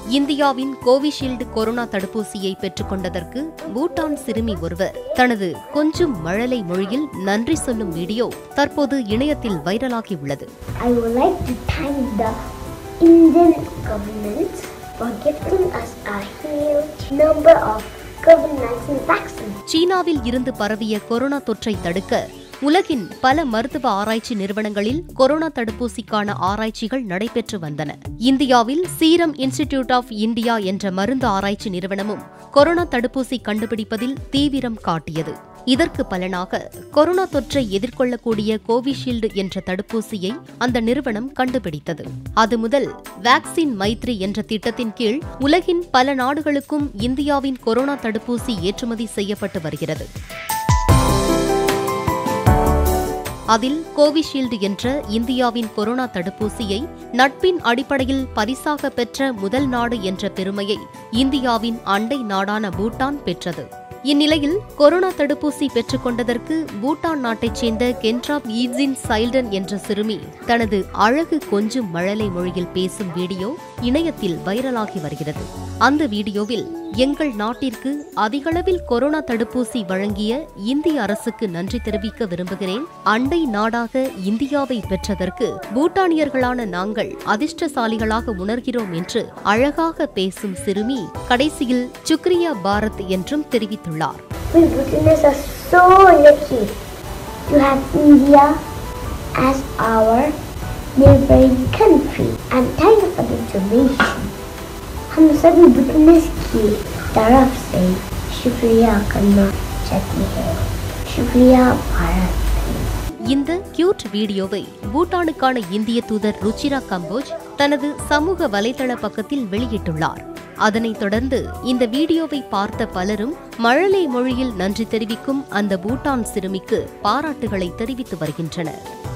இந்தியாவின் Covishield corona தடுப்பூசியை பெற்றுக்கொண்டதற்கு பூட்டான் சிறுமி ஒருவர் தனது கொஞ்சம் மழலை மொழியில் நன்றி சொல்லும் வீடியோ தற்போது இணையத்தில் வைரலாகியுள்ளது I would like to thank the Indian government for gifting us a huge number of COVID-19 vaccines. சீனாவில் இருந்து பரவிய கொரோனா தொற்றை தடுக்க உலகின் பல மருத்துவ ஆராய்ச்சி நிறுவனங்களில் கொரோனா தடுப்பூசிக்கான ஆராய்ச்சிகள் நடைபெற்று வந்தன இந்தியாவில் சீரம் இன்ஸ்டிடியூட் ஆஃப் இந்தியா என்ற மருந்து ஆராய்ச்சி நிறுவனமும் கொரோனா தடுப்பூசி கண்டுபிடிப்பதில் தீவிரம் காட்டியது இதற்கு பலனாக கொரோனா தொற்றை எதிர்கொள்ளக்கூடிய கோவிஷீல்டு என்ற தடுப்பூசியை அந்த நிறுவனம் கண்டுபிடித்தது அது முதல் வேக்சின் மைத்ரி என்ற திட்டத்தின் கீழ் உலகின் பல நாடுகளுக்கும் இந்தியாவின் கொரோனா தடுப்பூசி ஏற்றுமதி செய்யப்பட்டு வருகிறது அதில் கோவிஷீல்டு என்ற இந்தியாவின் கொரோனா தடுப்பூசியை நட்பின் அடிப்படையில் பரிசாக பெற்ற முதல் நாடு என்ற பெருமையை இந்தியாவின் அண்டை நாடான பூட்டான் பெற்றது இந்நிலையில் கொரோனா தடுப்பூசி பெற்றுக் கொண்டதற்கு பூட்டான் நாட்டைச் சேர்ந்த கென்ட்ராப் ஈஜின் சைல்டன் என்ற சிறுமி தனது அழகு கொஞ்சம் மழலை மொழியில் பேசும் வீடியோ இணையத்தில் வைரலாகி வருகிறது அந்த வீடியோவில் எங்கள் நாட்டிற்கு அதிகளவில் கொரோனா தடுப்பூசி வழங்கிய இந்திய அரசுக்கு நன்றி தெரிவிக்க விரும்புகிறேன் அண்டை நாடாக இந்தியாவை பெற்றதற்கு பூட்டானியர்களான நாங்கள் அதிர்ஷ்டசாலிகளாக உணர்கிறோம் என்று அழகாக பேசும் சிறுமி கடைசியில் சுக்ரியா பாரத் என்றும் தெரிவித்துள்ளார் We Bhutanese are so lucky to have India as our neighboring country. And thank you for the donation. हम सभी भूटानीस की तरफ से शुक्रिया करना चाहती है शुक्रिया भारत இந்த கியூட் வீடியோவை பூட்டானுக்கான இந்திய தூதர் ருச்சிரா கம்போஜ் தனது சமூக வலைதள பக்கத்தில் வெளியிட்டுள்ளார் அதனைத் தொடர்ந்து இந்த வீடியோவை பார்த்த பலரும் மழலை மொழியில் நன்றி தெரிவிக்கும் அந்த பூட்டான் சிறுமிக்கு பாராட்டுகளை தெரிவித்து வருகின்றனர்